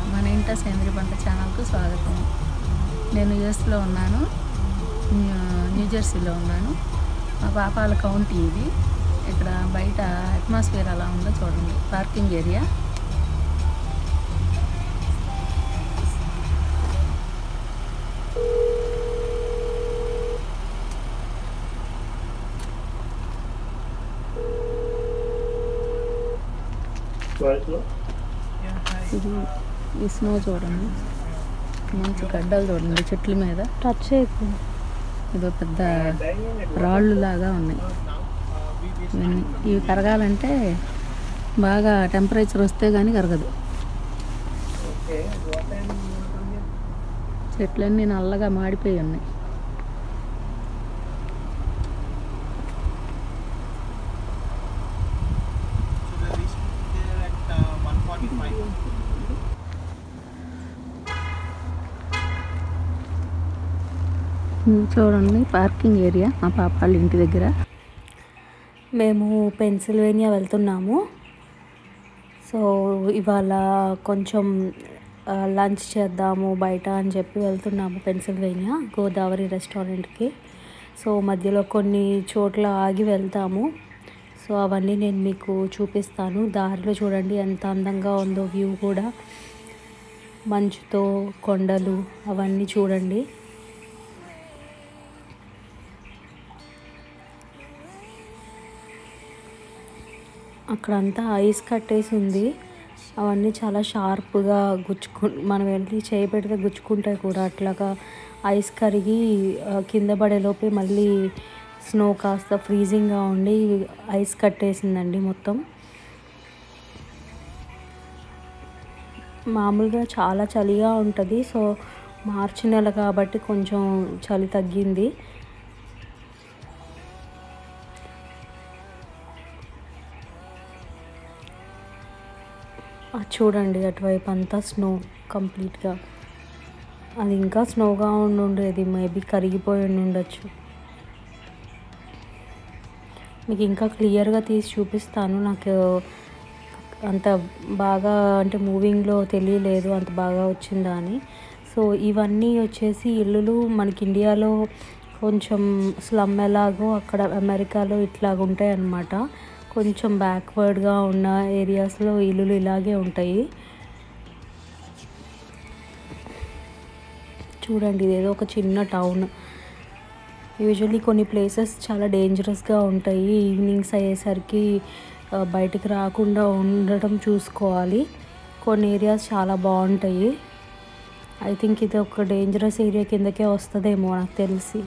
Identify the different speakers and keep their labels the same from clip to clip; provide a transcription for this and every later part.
Speaker 1: మన ఇంట సేంద్రియ పంట ఛానల్కు స్వాగతం నేను యుఎస్లో ఉన్నాను న్యూ- న్యూజెర్సీలో ఉన్నాను మా పాపాల కౌంటీ ఇది ఇక్కడ బయట అట్మాస్ఫియర్ అలా ఉందో చూడండి పార్కింగ్ ఏరియా ఇది ఈ స్నో చూడండి మంచి గడ్డలు చూడండి చెట్ల మీద
Speaker 2: టచ్ చేయకు
Speaker 1: ఇదో పెద్ద రాళ్ళు లాగా ఉన్నాయి ఇవన్నీ ఇవి కరగాలంటే బాగా టెంపరేచర్ వస్తే కానీ కరగదు చెట్లన్నీ నల్లగా మాడిపోయి ఉన్నాయి
Speaker 3: So the reach there at uh, 145.
Speaker 1: ఇది చూడండి పార్కింగ్ ఏరియా మా పాప వాళ్ళ ఇంటి దగ్గర
Speaker 2: మేము పెన్సిల్వేనియా వెళ్తున్నాము సో ఇవాళ కొంచెం ఆ, లంచ్ చేద్దాము బయట అని చెప్పి వెళ్తున్నాము పెన్సిల్వేనియా గోదావరి రెస్టారెంట్కి సో మధ్యలో కొన్ని చోట్ల ఆగి వెళ్తాము సో అవన్నీ నేను మీకు చూపిస్తాను దారిలో చూడండి ఎంత అందంగా ఉందో వ్యూ కూడా మంచుతో కొండలు అవన్నీ చూడండి అక్కడంతా ఐస్ కట్టేసి ఉంది అవన్నీ చాలా షార్ప్గా గుచ్చుకు మనం వెళ్ళి చేయి పెడితే గుచ్చుకుంటాయి కూడా అట్లాగా ఐస్ కరిగి ఆ, కింద పడేలోపే మళ్ళీ స్నో కాస్త ఫ్రీజింగ్గా ఉండి ఐస్ కట్టేసిందండి మొత్తం మామూలుగా చాలా చలిగా ఉంటుంది సో మార్చి నెల కాబట్టి కొంచెం చలి తగ్గింది అది చూడండి అటువైపు అంతా స్నో కంప్లీట్గా అది ఇంకా స్నోగా ఉండి ఉండేది మేబీ కరిగిపోయి ఉండి ఉండొచ్చు మీకు ఇంకా క్లియర్గా తీసి చూపిస్తాను నాకు అంత బాగా అంటే మూవింగ్లో తెలియలేదు అంత బాగా వచ్చిందా అని సో ఇవన్నీ వచ్చేసి ఇల్లులు మనకి ఇండియాలో కొంచెం స్లమ్ ఎలాగో అక్కడ అమెరికాలో ఇట్లాగ ఉంటాయి అన్నమాట కొంచెం బ్యాక్వర్డ్గా ఉన్న ఏరియాస్లో ఇల్లులు ఇలాగే ఉంటాయి చూడండి ఇదేదో ఒక చిన్న టౌన్ యూజువల్లీ కొన్ని ప్లేసెస్ చాలా డేంజరస్గా ఉంటాయి ఈవినింగ్స్ అయ్యేసరికి ఆ, బయటికి రాకుండా ఉండటం చూసుకోవాలి కొన్ని ఏరియాస్ చాలా బాగుంటాయి ఐ థింక్ ఇది ఒక డేంజరస్ ఏరియా కిందకే వస్తుందేమో నాకు తెలిసి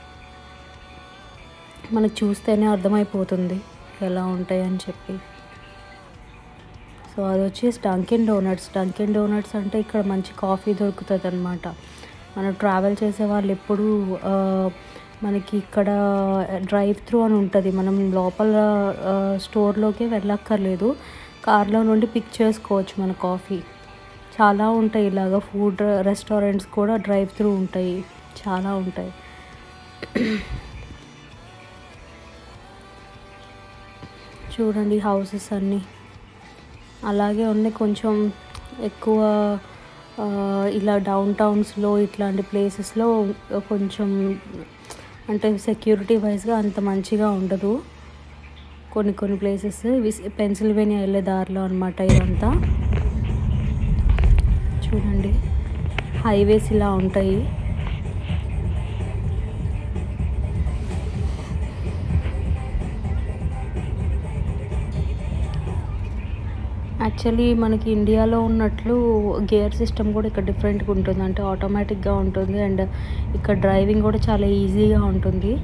Speaker 2: మనకు చూస్తేనే అర్థమైపోతుంది ఎలా ఉంటాయి అని చెప్పి సో అది వచ్చేసి డంకెన్ డోనట్స్ డంకెన్ డోనట్స్ అంటే ఇక్కడ మంచి కాఫీ దొరుకుతుంది అనమాట మనం ట్రావెల్ చేసే వాళ్ళు ఎప్పుడు ఆ, మనకి ఇక్కడ డ్రైవ్ త్రూ అని ఉంటుంది మనం లోపల ఆ, స్టోర్లోకి వెళ్ళక్కర్లేదు కార్లో నుండి పిక్ చేసుకోవచ్చు మన కాఫీ చాలా ఉంటాయి ఇలాగ ఫుడ్ రెస్టారెంట్స్ కూడా డ్రైవ్ త్రూ ఉంటాయి చాలా ఉంటాయి చూడండి హౌసెస్ అన్నీ అలాగే ఉన్నాయి కొంచెం ఎక్కువ ఆ, ఇలా డౌన్ టౌన్స్లో ఇట్లాంటి ప్లేసెస్లో కొంచెం అంటే సెక్యూరిటీ వైజ్గా అంత మంచిగా ఉండదు కొన్ని కొన్ని ప్లేసెస్ పెన్సిల్వేనియా వెళ్ళే దారిలో అనమాట ఇదంతా చూడండి హైవేస్ ఇలా ఉంటాయి యాక్చువల్లీ మనకి ఇండియాలో ఉన్నట్లు గేర్ సిస్టమ్ కూడా ఇక్కడ డిఫరెంట్గా ఉంటుంది అంటే ఆటోమేటిక్గా ఉంటుంది అండ్ ఇక్కడ డ్రైవింగ్ కూడా చాలా ఈజీగా ఉంటుంది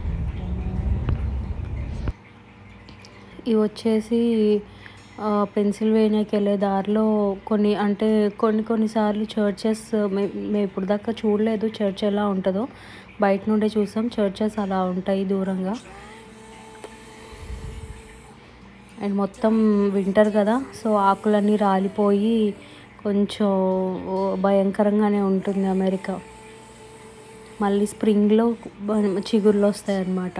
Speaker 2: ఇవి వచ్చేసి ఆ, పెన్సిల్వేనియాకి వెళ్ళే దారిలో కొన్ని అంటే కొన్ని కొన్నిసార్లు చర్చెస్ మేము ఇప్పుడు దాకా చూడలేదు చర్చ్ ఎలా ఉంటుందో బయట నుండే చూసాం చర్చెస్ అలా ఉంటాయి దూరంగా అండ్ మొత్తం వింటర్ కదా సో ఆకులన్నీ రాలిపోయి కొంచెం భయంకరంగానే ఉంటుంది అమెరికా మళ్ళీ స్ప్రింగ్లో చిగుర్లు వస్తాయి అన్నమాట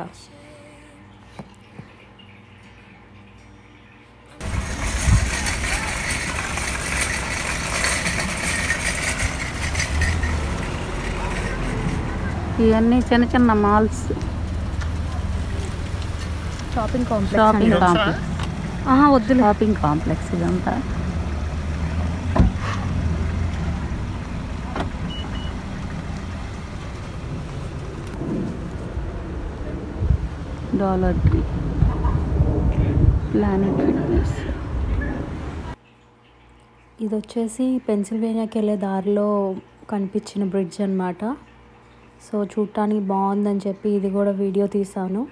Speaker 1: ఇవన్నీ చిన్న చిన్న మాల్స్
Speaker 2: షాపింగ్ కాంప్లెక్స్
Speaker 1: షాపింగ్
Speaker 2: అండి.
Speaker 1: కాంప్లెక్స్
Speaker 2: ఆహా వద్దులే
Speaker 1: షాపింగ్ కాంప్లెక్స్ ఇదంతా డాలర్ ట్రీ ప్లానెట్ ఫిట్నెస్
Speaker 2: ఇది వచ్చేసి పెన్సిల్వేనియాకి వెళ్ళే దారిలో కనిపించిన బ్రిడ్జ్ అన్నమాట సో చూడటానికి బాగుందని చెప్పి ఇది కూడా వీడియో తీసాను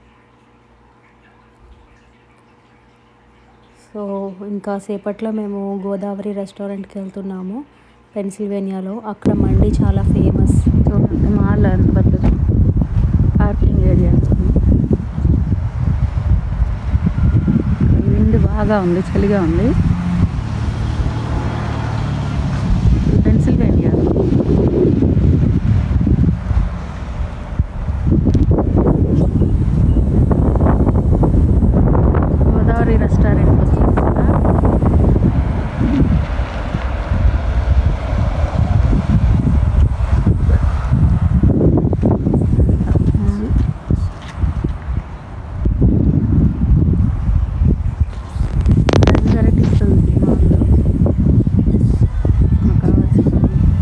Speaker 2: సో ఇంకా సేపట్లో మేము గోదావరి రెస్టారెంట్కి వెళ్తున్నాము పెన్సిల్వేనియాలో అక్కడ మండి చాలా ఫేమస్
Speaker 1: చూడండి మాల్ ఎంత పెద్దది పార్కింగ్ ఏరియా విండ్ బాగా ఉంది చలిగా ఉంది ఇది పెన్సిల్వేనియా గోదావరి రెస్టారెంట్ వచ్చింది కదా వెరైటీస్ ఉంది మాల్లో మనకు కావాల్సిన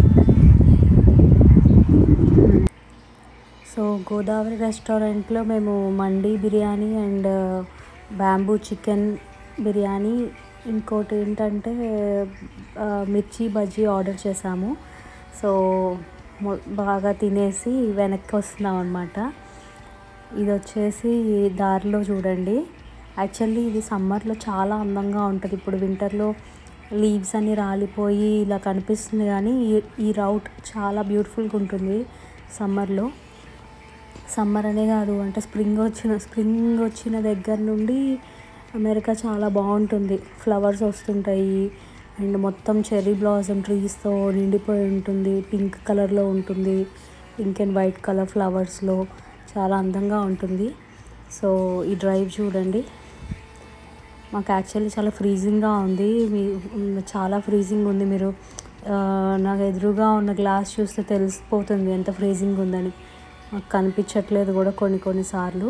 Speaker 2: సో గోదావరి రెస్టారెంట్లో మేము mandi biryani and bamboo chicken biryani ఇంకోటి ఏంటంటే ఆ, మిర్చి బజ్జీ ఆర్డర్ చేసాము సో మొ- బాగా తినేసి వెనక్కి వస్తున్నాం అనమాట ఇది వచ్చేసి దారిలో చూడండి యాక్చువల్లీ ఇది సమ్మర్లో చాలా అందంగా ఉంటుంది ఇప్పుడు వింటర్లో లీవ్స్ అన్ని రాలిపోయి ఇలా కనిపిస్తుంది కానీ ఈ ఈ రౌట్ చాలా బ్యూటిఫుల్గా ఉంటుంది సమ్మర్లో సమ్మర్ అనే కాదు అంటే స్ప్రింగ్ వచ్చిన స్ప్రింగ్ వచ్చిన దగ్గర నుండి అమెరికా చాలా బాగుంటుంది ఫ్లవర్స్ వస్తుంటాయి అండ్ మొత్తం చెర్రీ బ్లాసమ్ ట్రీస్తో నిండిపోయి ఉంటుంది పింక్ కలర్లో ఉంటుంది పింక్ అండ్ వైట్ కలర్ ఫ్లవర్స్లో చాలా అందంగా ఉంటుంది సో ఈ డ్రైవ్ చూడండి మాకు యాక్చువల్లీ చాలా ఫ్రీజింగ్గా ఉంది మీ చాలా ఫ్రీజింగ్ ఉంది మీరు ఆ, నాకు ఎదురుగా ఉన్న గ్లాస్ చూస్తే తెలిసిపోతుంది ఎంత ఫ్రీజింగ్ ఉందని మాకు కనిపించట్లేదు కూడా కొన్ని కొన్నిసార్లు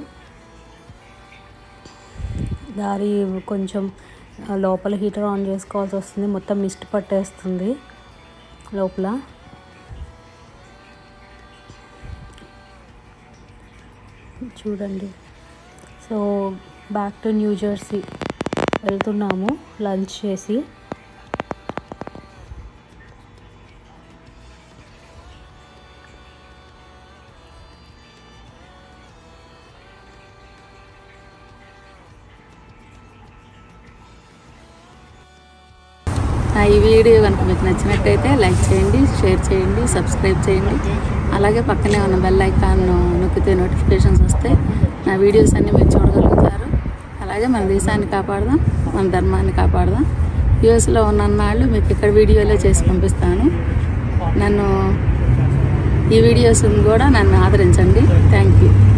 Speaker 2: దారి కొంచెం ఆ, లోపల హీటర్ ఆన్ చేసుకోవాల్సి వస్తుంది మొత్తం మిస్ట్ పట్టేస్తుంది లోపల చూడండి so back to New Jersey వెళ్తున్నాము లంచ్ చేసి
Speaker 1: ఆ, ఈ వీడియో కనుక మీకు నచ్చినట్టయితే లైక్ చేయండి షేర్ చేయండి సబ్స్క్రైబ్ చేయండి అలాగే పక్కనే ఉన్న బెల్ ఐకాన్ నొక్కితే నోటిఫికేషన్స్ వస్తాయి నా వీడియోస్ అన్నీ మీరు చూడగలుగుతారు అలాగే మన దేశాన్ని కాపాడదాం మన ధర్మాన్ని కాపాడదాం యూఎస్లో ఉన్న నాళ్ళు మీకు ఇక్కడ వీడియోలో చేసి పంపిస్తాను నన్ను ఈ వీడియోస్ కూడా నన్ను ఆదరించండి థ్యాంక్ యూ